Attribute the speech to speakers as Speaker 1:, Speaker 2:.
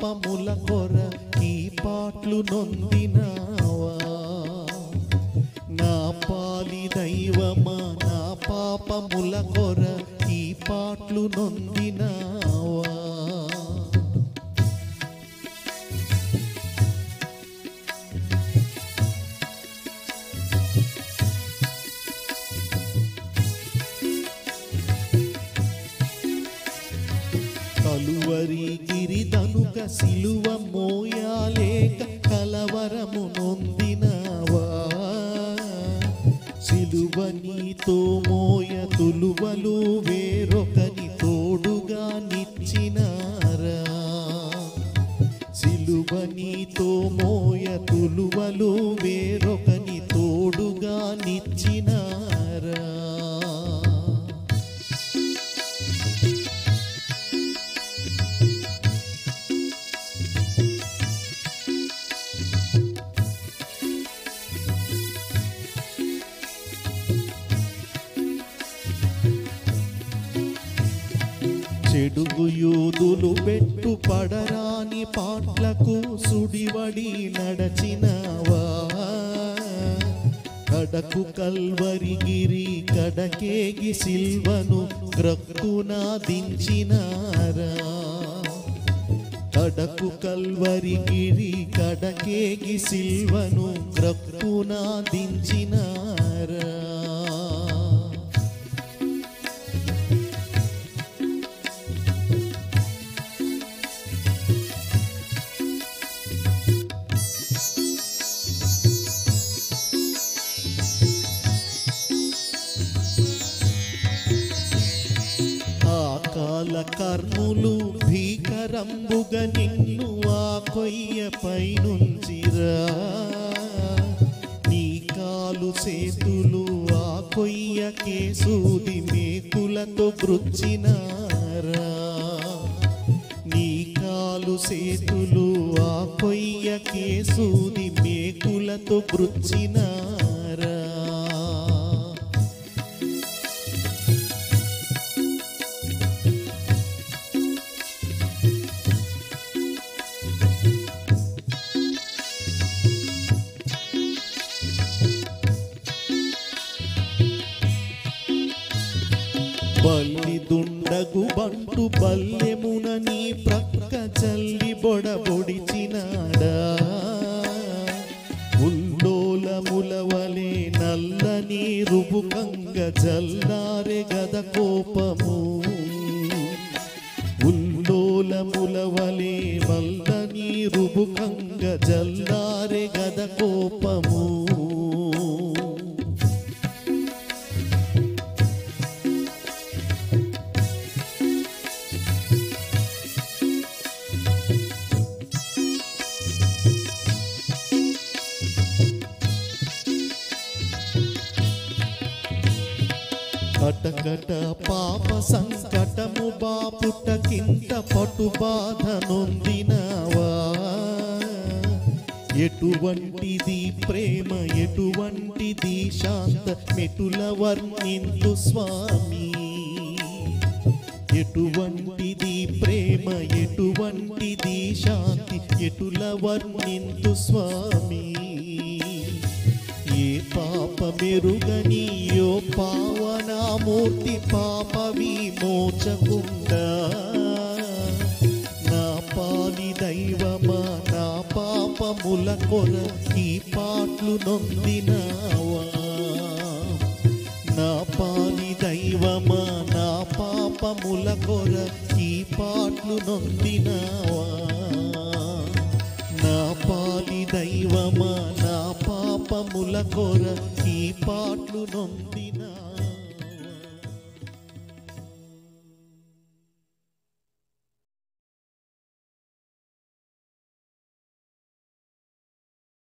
Speaker 1: పాపముల కొర ఈ పాటలు నొందినావా నా పాలి దైవమా నా పాపముల కొర ఈ పాటలు నొందినావా కలువరి గిరిదనుక సిలువ మోయాలేక కలవరము నొందినవా సిలువ నీతో మోయ తులువలు వేరొకని తోడుగా నిచ్చినారా సిలువ నీతో మోయ తులువలు వేరొకని తోడుగా నిచ్చినారా చెడుగు యూదులు పెట్టు పడరాని పాట్లకు సుడివడి నడచినవా కడకు కల్వరిగిరి కడకేగి సిల్వను గ్రక్కునా దించినారా కడకు కల్వరిగిరి కడకేగి సిల్వను గ్రక్కునా దించినారా ఆ కాల కర్ములు భీకరంబుగ నిన్ను ఆ కొయ్యపై నుంచిరా నీ కాలు చేతులు ఆ కొయ్యకే సూది మేకులతో గృచ్చినారా నీ కాలు చేతులు ఆ కొయ్యకే సూది మేకులతో గృచ్చినారా బల్లి దుండగు బంటు బల్లెమున నీ ప్రక్క చల్లి బొడబొడిచినాడా ఉల్లోల ములవలే నల్లని రుబుకంగ జల్లారె గద కోపము ఉల్లోల ములవలే మల్లని రుబుకంగ జల్లారె గద కోపము కటకట పాప సంకటము బాపుటకింత పటు బాధ నొందినవా ఎటువంటిది ప్రేమ ఎటువంటిది శాంత మెటుల వర్ణింతు స్వామి ఎటువంటిది ప్రేమ ఎటువంటిది శాంతి ఎటుల వర్ణింతు స్వామి ఏ పాప మెరుగని యో పావనామూర్తి పాప విమోచకుండా నా పాలి దైవమా నా పాపముల కొర ఈ పాటలు నొందినావా నా పాలి దైవమా నా పాపముల కొర ఈ పాటలు నొందినావా నా పాలి దైవమా నా పాపముల కొర ఈ పాటలు నొందినా